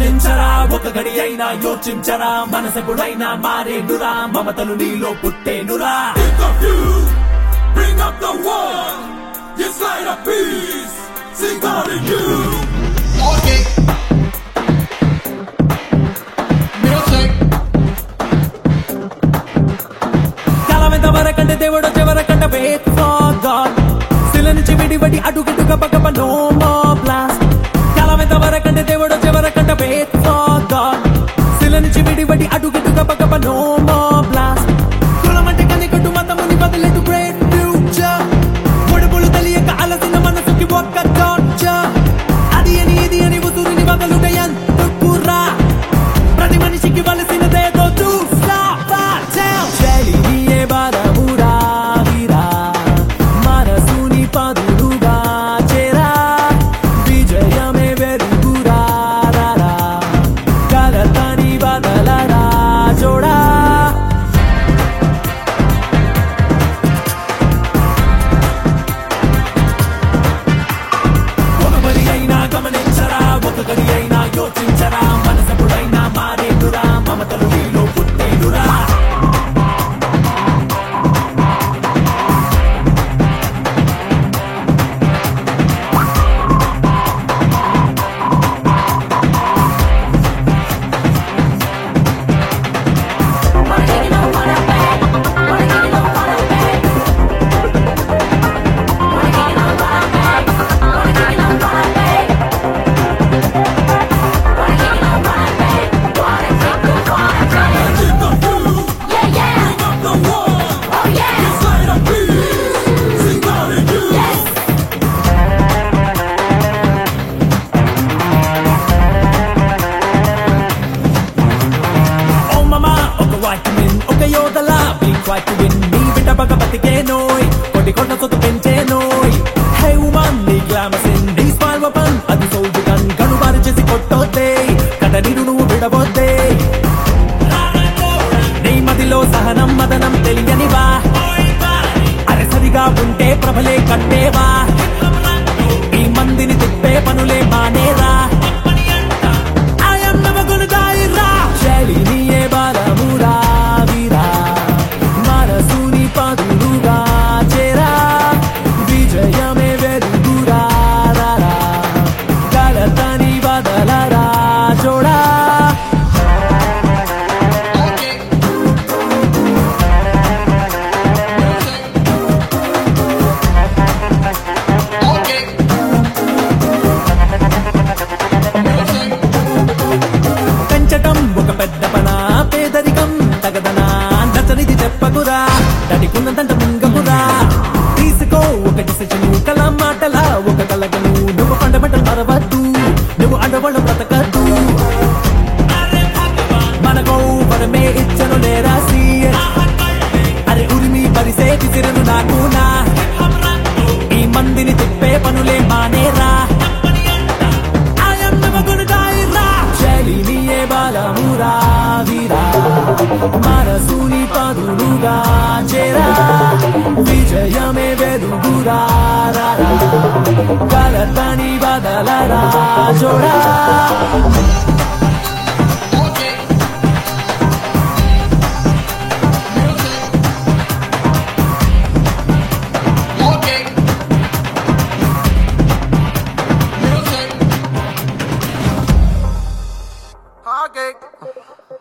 గమనించరా ఒక గడి అయినా యోచించరా మనసెప్పుడైనా మారేనురా మమతలు నీలో పుట్టేనురా Think of you, bring up the one. You slide a peace, sing God in you. Okay. Music. కాలమెంత వరకంటే దేవుడు చివరకంట వెయిట్ ఫర్ గాడ్ శిల నుంచి విడివడి అడుగుడు గబ గబ నో మో బ్లాస్ట్ కాలమెంత వరకంటే దేవుడు చివరకంట వెయిట్ ఫర్ గాడ్ శిల నుంచి విడివడి అడుగుడు గబ గబ నో మో బ్లాస్ట్ కులమంటే కనికట్టు మతముని వదిలేటు గ్రేట్ ఫ్యూచర్ పొడుపులు తెలియక అలసిన మనసుకి ఒక్క టార్చర్ అది అని ఇది అని ఉసురుని వదలుట ఎందుకురా ప్రతి మనిషికి వలసినదేదో చూసా శైలి నీయే బాలమురా వీరా మనసుని పదులుగా చేరా విజయమే వెలుగురా రారా కలతని బదలరా జోడా ఒక పని అయినా గమనించరా ఒక గడి అయినా యోచించరా మనసెప్పుడైనా మారేనురా మమతలు నీలో పుట్టేనురా Wanna take it on, wanna back. Wanna take it on, wanna back. Wanna take it on, wanna back. Wanna take it on, wanna back. Wanna take it on, wanna back. Wanna take it, wanna back. Think of you, Yeah, yeah. bring up the one. Oh You yeah. slide a peace, sing God in you. Yes. ఓ మమా ఒక vitamin ఒక యోధలా be quiet win నీ బిడ్డ బగ బతికే నోయ్ కొటి కొట్ట సొత్తు పెంచే నోయ్ హే woman నీ గ్లామసిన్ నీ స్మైల్ వపన్ అది సౌజు గన్ గనుబారు చేసి కొట్టొద్దే కథ నీరు నువ్వు విడవద్దే నీ మదిలో సహనం మదనం తెలియనివా అరే సరిగా ఉంటే ప్రభలే కట్టేవా ఈ మందిని తిప్పే పనులే మానేరా I am never gonna die రా శైలి నీయే బలమురా వీరా మనసుని పదులుగా చేరా విజయమే వెలుగురా రారా కలతని బదలరా జోడా Okay. Music. Okay. Music. పెంచటం ఒక పెద్ద పన పేదరికం తగదనా నచ్చనిది చెప్పకురా తడికున్నదంట మింగకురా తీసుకో ఒక డిసిషన్ కల మాటల ఒక కలగను నువ్వు ఫండమెంటల్ మరవద్దు నువ్వు అండవాళ్ళ బ్రతకద్దు మనకో వరమే ఇచ్చను లేరా సీఎస్ అరే ఉరిమి పరిసే విసిరను నాకు నా ఈ మందిని తిప్పే పనులే మానేరా I am never gonna die రా శైలి నీయే బలమురా వీరా మనసుని పదులుగా చేరా విజయమే వెలుగురా రారా కలతని బదలరా జోడా Okay. Music. Okay. Music. Okay.